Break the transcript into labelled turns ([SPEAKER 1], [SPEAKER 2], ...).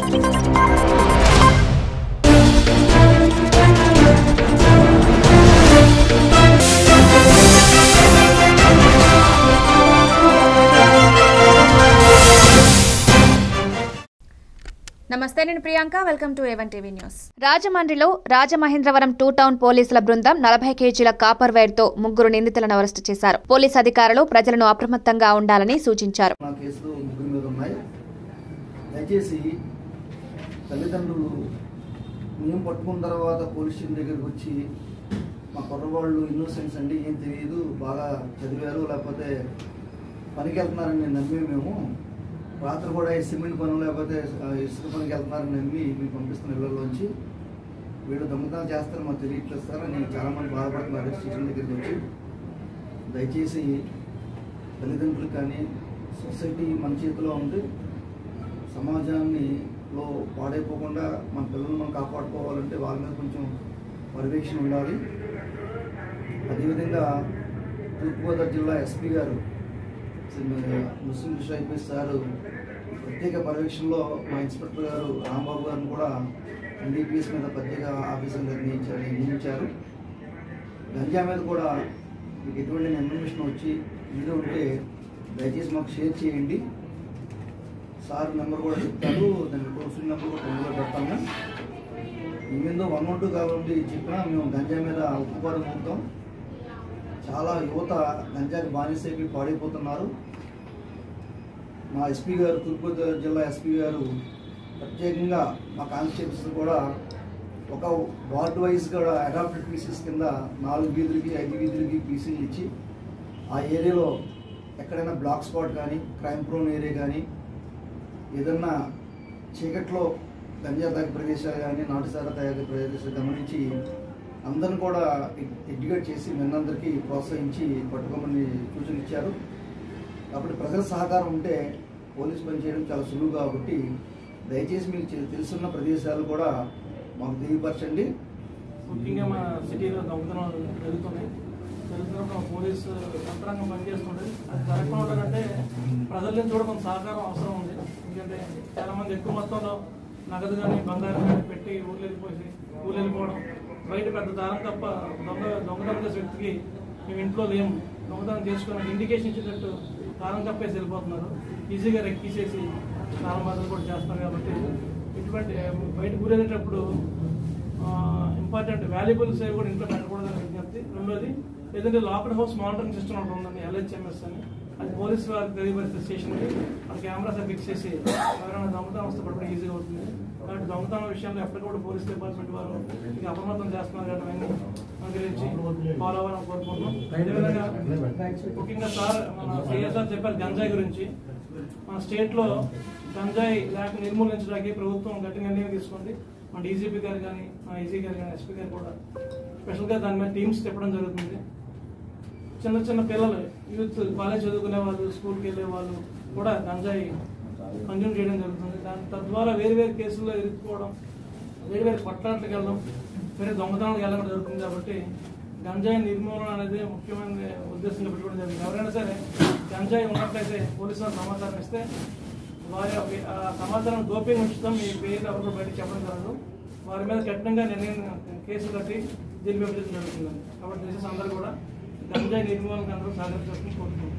[SPEAKER 1] నమస్తే నేను Priyanka welcome to A one TV news రాజమండ్రిలో రాజమహేంద్రవరం టూ టౌన్ పోలీసుల బృందం నలభై కేజీల కాపర్ వైర్ తో ముగ్గురు నిందితులను అరెస్టు చేశారు పోలీస్ అధికారులు ప్రజలను అప్రమత్తంగా ఉండాలని సూచించారు
[SPEAKER 2] నా కేసులు ముగ్గురు మీద ఉన్నాయి దయచేసి తల్లిదండ్రులు మేము పట్టుకున్న తర్వాత పోలీస్ స్టేషన్ దగ్గరికి వచ్చి మా కుర్రవాళ్ళు ఇన్నోసెంట్స్ అండి ఏం తెలియదు బాగా చదివారు లేకపోతే పనికి వెళ్తున్నారని నేను నమ్మి మేము రాత్రి కూడా ఈ సిమెంట్ పనులు లేకపోతే ఆ, ఇసుక పనికి వెళ్తున్నారని నమ్మి మీకు పంపిస్తున్న ఇళ్లలోంచి వీళ్ళు దొంగతనం చేస్తారు మాకు తెలియట్లేదు సార్ అని చాలామంది బాధపడుతున్నారు స్టేషన్ దగ్గరికి వచ్చి దయచేసి తల్లిదండ్రులు కానీ సొసైటీ మన చేతిలో ఉంది సమాజాన్ని లో పాడైపోకుండా మన పిల్లల్ని మనం కాపాడుకోవాలంటే వాళ్ళ మీద కొంచెం పర్యవేక్షణ ఉండాలి అదేవిధంగా తూర్పుగోదావరి జిల్లా ఎస్పీ గారు ముస్లిం షైఫీ సార్ ప్రత్యేక పర్యవేక్షణలో మా ఇన్స్పెక్టర్ గారు రాంబాబు గారిని కూడా ఎన్డీపీఎస్ మీద ప్రత్యేక ఆఫీసర్గా నియమించారు నియమించారు గంజా మీద కూడా మీకు ఎటువంటి ఇన్ఫర్మేషన్ వచ్చి ఇది ఉంటే దయచేసి మాకు షేర్ చేయండి సార్ నెంబర్ కూడా చెప్తారు దాని టోల్ ఫ్రీ నెంబర్ కూడా అందులో పెడతాము ఈవెందో వన్ వన్ టూ కాబట్టి చెప్పినా మేము గంజా మీద ఉప్పుపాటు మోపుతాం చాలా యువత గంజాకి బానిసైపోయి పాడైపోతున్నారు మా ఎస్పీ గారు తూర్పుగోదావరి జిల్లా ఎస్పీ గారు ప్రత్యేకంగా మా కానిస్టేబుల్స్ కూడా ఒక వార్డ్ వైజ్ కూడా అడాప్టెడ్ పీసెస్ కింద నాలుగు వీధులకి ఐదు వీధులకి పీసీలు ఇచ్చి ఆ ఏరియాలో ఎక్కడైనా బ్లాక్ స్పాట్ కానీ క్రైమ్ ప్రోన్ ఏరియా కానీ ఏదన్నా చీకట్లో గంజా తాగే ప్రదేశాలు కానీ నాటుసారా తాగే ప్రదేశాలు గమనించి అందరిని కూడా ఎడ్- ఎడ్యుకేట్ చేసి మనందరికీ ప్రోత్సహించి పట్టుకోమని సూచనలు ఇచ్చారు కాబట్టి ప్రజల సహకారం ఉంటే పోలీస్ పని చేయడం చాలా సులువు కాబట్టి దయచేసి మీకు తె- తెలుసున్న ప్రదేశాలు కూడా మాకు తెలియపరచండి
[SPEAKER 3] ముఖ్యంగా మన సిటీలో దొంగతనాలు జరుగుతున్నాయి జరుగుతున్నప్పుడు మన పోలీసు యంత్రాంగం పనిచేస్తుంది అది జరగకుండా ఉండాలంటే ప్రజల నుంచి కూడా కొంత సహకారం అవసరం ఉంది ఎందుకంటే చాలా మంది ఎక్కువ మొత్తంలో నగదు కానీ బంగారం కానీ పెట్టి ఊర్లు వెళ్ళిపోయి ఊర్లు వెళ్ళిపోవడం బయట పెద్ద దారం తప్ప దొంగ దొంగతనం చేసే వ్యక్తికి మేము ఇంట్లో లేము దొంగతనం చేసుకుని ఇండికేషన్ ఇచ్చేటట్టు తాళం కప్పేసి వెళ్ళిపోతున్నారు ఈజీగా రెక్కిసేసి చాలా మందులు కూడా చేస్తున్నారు కాబట్టి ఇటువంటి బయట ఊరేగేటప్పుడు ఇంపార్టెంట్ వాల్యుబుల్స్ ఏవి కూడా ఇంట్లో పెట్టకూడదని విజ్ఞప్తి రెండోది ఏదంటే లాక్డ్ హౌస్ మానిటరింగ్ సిస్టమ్ ఒకటి ఉందండి ఎల్హెచ్ఎంఎస్ అని అది పోలీస్ వారికి తెలియపరిస్తే స్టేషన్కి ఆ కెమెరాస్ ఫిక్స్ చేసి ఎవరైనా దొంగతనం వస్తే పట్టుకుని ఈజీగా అవుతుంది కాబట్టి దొంగతనం విషయంలో ఎప్పటికప్పుడు పోలీస్ డిపార్ట్మెంట్ వారు ఇక అప్రమత్తం చేస్తున్నారు కాబట్టి అవన్నీ అనుగ్రహించి ఫాలో అవ్వాలని కోరుకుంటున్నాం అదేవిధంగా ముఖ్యంగా సార్ మన సిఎస్ఆర్ చెప్పారు గంజాయి గురించి మన స్టేట్ లో గంజాయి లేక నిర్మూలించడానికి ప్రభుత్వం గట్టి నిర్ణయం తీసుకుంది మన డీజీపీ గారు కానీ మన ఈజీ గారు కానీ ఎస్పీ గారు కూడా స్పెషల్ గా దాని మీద టీమ్స్ తిప్పడం జరుగుతుంది చిన్న చిన్న పిల్లలు యూత్ కాలేజ్ చదువుకునే వాళ్ళు స్కూల్కి వెళ్ళే వాళ్ళు కూడా గంజాయి కన్జ్యూమ్ చేయడం జరుగుతుంది దాని తద్వారా వేరు వేరు కేసుల్లో ఇరుక్కుపోవడం వేరు వేరు కొట్లాట్లకు వెళ్ళడం వేరే దొంగతనాలకు వెళ్ళడం జరుగుతుంది కాబట్టి గంజాయి నిర్మూలన అనేది ముఖ్యమైన ఉద్దేశంగా పెట్టుకోవడం జరిగింది ఎవరైనా సరే గంజాయి ఉన్నట్లయితే పోలీసులు సమాచారం ఇస్తే వారి యొక్క ఆ సమాచారం గోప్యంగా ఉంచుతాం మీ పేరు ఎవరు బయటకు చెప్పడం జరగదు వారి మీద కఠినంగా నిర్ణయం కేసు కట్టి జైలు పంపించడం జరుగుతుంది కాబట్టి దేశం అందరూ కూడా గంజాయి నిర్మూలనకు అందరూ సహకరించాలని కోరుకుంటున్నాం